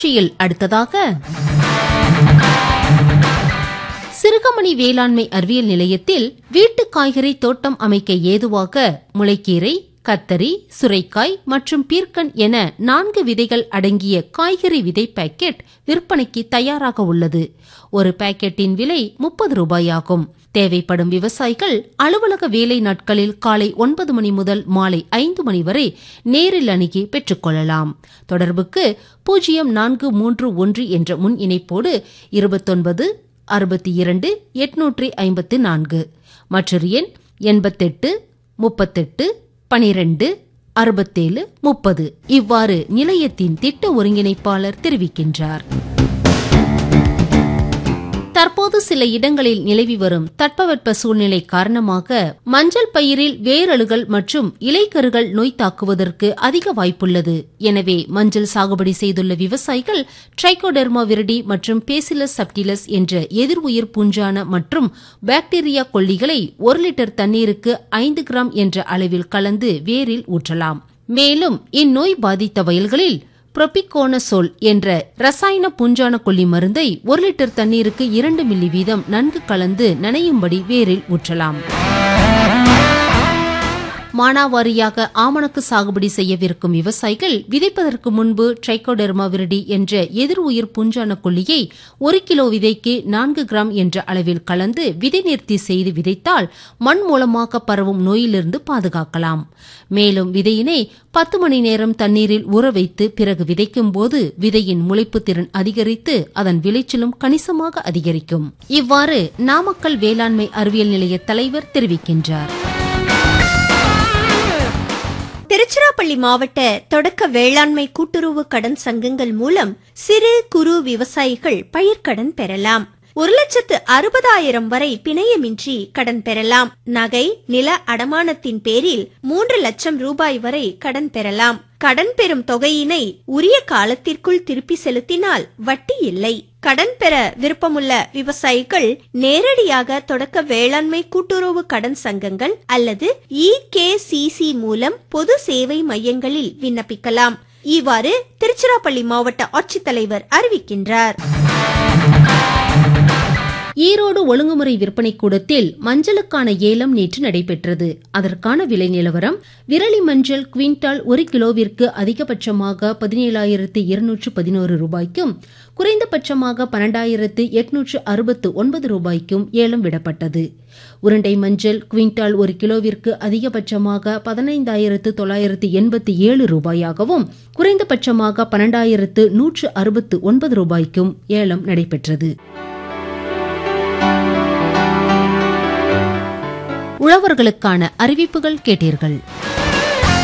நிகழ்ச்சியில் அடுத்ததாக சிறுகமணி வேளாண்மை அறிவியல் நிலையத்தில் வீட்டு காய்கறி தோட்டம் அமைக்க ஏதுவாக முளைக்கீரை கத்தரி சுரைக்காய் மற்றும் பீர்க்கன் என நான்கு விதைகள் அடங்கிய காய்கறி விதை பாக்கெட் விற்பனைக்கு தயாராக உள்ளது ஒரு பாக்கெட்டின் விலை முப்பது ரூபாயாகும் தேவைப்படும் விவசாயிகள் அலுவலக வேலை நாட்களில் காலை ஒன்பது மணி முதல் மாலை ஐந்து மணி வரை நேரில் அணுகி பெற்றுக்கொள்ளலாம் தொடர்புக்கு பூஜ்ஜியம் நான்கு மூன்று ஒன்று என்ற முன் இணைப்போடு இருபத்தொன்பது அறுபத்தி இரண்டு எட்நூற்றி ஐம்பத்து நான்கு மற்றொரு எண் எண்பத்தெட்டு முப்பத்தெட்டு பனிரெண்டு அறுபத்தேழு முப்பது இவ்வாறு நிலையத்தின் திட்ட ஒருங்கிணைப்பாளர் தெரிவிக்கின்றார் தற்போது சில இடங்களில் நிலவி வரும் தட்பவெட்ப சூழ்நிலை காரணமாக மஞ்சள் பயிரில் வேரழுகள் மற்றும் இலைக்கருகள் நோய் தாக்குவதற்கு அதிக வாய்ப்புள்ளது எனவே மஞ்சள் சாகுபடி செய்துள்ள விவசாயிகள் ட்ரைகோடெர்மா விரிடி மற்றும் பேசிலஸ் சப்டிலஸ் என்ற எதிர் உயிர் பூஞ்சான மற்றும் பாக்டீரியா கொல்லிகளை ஒரு லிட்டர் தண்ணீருக்கு ஐந்து கிராம் என்ற அளவில் கலந்து வேரில் ஊற்றலாம் மேலும் இந்நோய் பாதித்த வயல்களில் புரோபிகோனசோல் என்ற ரசாயன பூஞ்சான கொல்லி மருந்தை ஒரு லிட்டர் தண்ணீருக்கு இரண்டு மில்லி வீதம் நன்கு கலந்து நனையும்படி வேரில் ஊற்றலாம் மானாவாரியாக ஆமணக்கு சாகுபடி செய்யவிருக்கும் விவசாயிகள் விதைப்பதற்கு முன்பு ட்ரைகோடெர்மா விரிடி என்ற எதிர் உயிர் பூஞ்சான கொல்லியை ஒரு கிலோ விதைக்கு நான்கு கிராம் என்ற அளவில் கலந்து விதை நிறுத்தி செய்து விதைத்தால் மண் மூலமாக பரவும் நோயிலிருந்து பாதுகாக்கலாம் மேலும் விதையினை பத்து மணி நேரம் தண்ணீரில் ஊற வைத்து பிறகு விதைக்கும் போது விதையின் முளைப்பு திறன் அதிகரித்து அதன் விளைச்சலும் கணிசமாக அதிகரிக்கும் இவ்வாறு நாமக்கல் வேளாண்மை அறிவியல் நிலைய தலைவர் தெரிவிக்கின்றார் திருச்சிராப்பள்ளி மாவட்ட தொடக்க வேளாண்மை கூட்டுறவு கடன் சங்கங்கள் மூலம் சிறு குறு விவசாயிகள் பயிர்க்கடன் பெறலாம் ஒரு லட்சத்து அறுபதாயிரம் வரை பிணையமின்றி கடன் பெறலாம் நகை நில அடமானத்தின் பேரில் மூன்று லட்சம் ரூபாய் வரை கடன் பெறலாம் கடன் பெறும் தொகையினை உரிய காலத்திற்குள் திருப்பி செலுத்தினால் வட்டி இல்லை கடன் பெற விருப்பமுள்ள விவசாயிகள் நேரடியாக தொடக்க வேளாண்மை கூட்டுறவு கடன் சங்கங்கள் அல்லது இகேசிசி மூலம் பொது சேவை மையங்களில் விண்ணப்பிக்கலாம் இவ்வாறு திருச்சிராப்பள்ளி மாவட்ட ஆட்சித்தலைவர் அறிவிக்கின்றார் ஈரோடு ஒழுங்குமுறை விற்பனை கூடத்தில் மஞ்சளுக்கான ஏலம் நேற்று நடைபெற்றது அதற்கான விலை நிலவரம் விரலி மஞ்சள் குவிண்டால் ஒரு கிலோவிற்கு அதிகபட்சமாக பதினேழாயிரத்து இருநூற்று பதினோரு ரூபாய்க்கும் குறைந்தபட்சமாக பன்னெண்டாயிரத்து எட்நூற்று அறுபத்து ஒன்பது ரூபாய்க்கும் ஏலம் விடப்பட்டது உருண்டை மஞ்சள் குவிண்டால் ஒரு கிலோவிற்கு அதிகபட்சமாக பதினைந்தாயிரத்து தொள்ளாயிரத்து எண்பத்தி ஏழு ரூபாயாகவும் குறைந்தபட்சமாக பன்னெண்டாயிரத்து நூற்று அறுபத்து ஒன்பது ரூபாய்க்கும் ஏலம் நடைபெற்றது உழவர்களுக்கான அறிவிப்புகள் கேட்டீர்கள்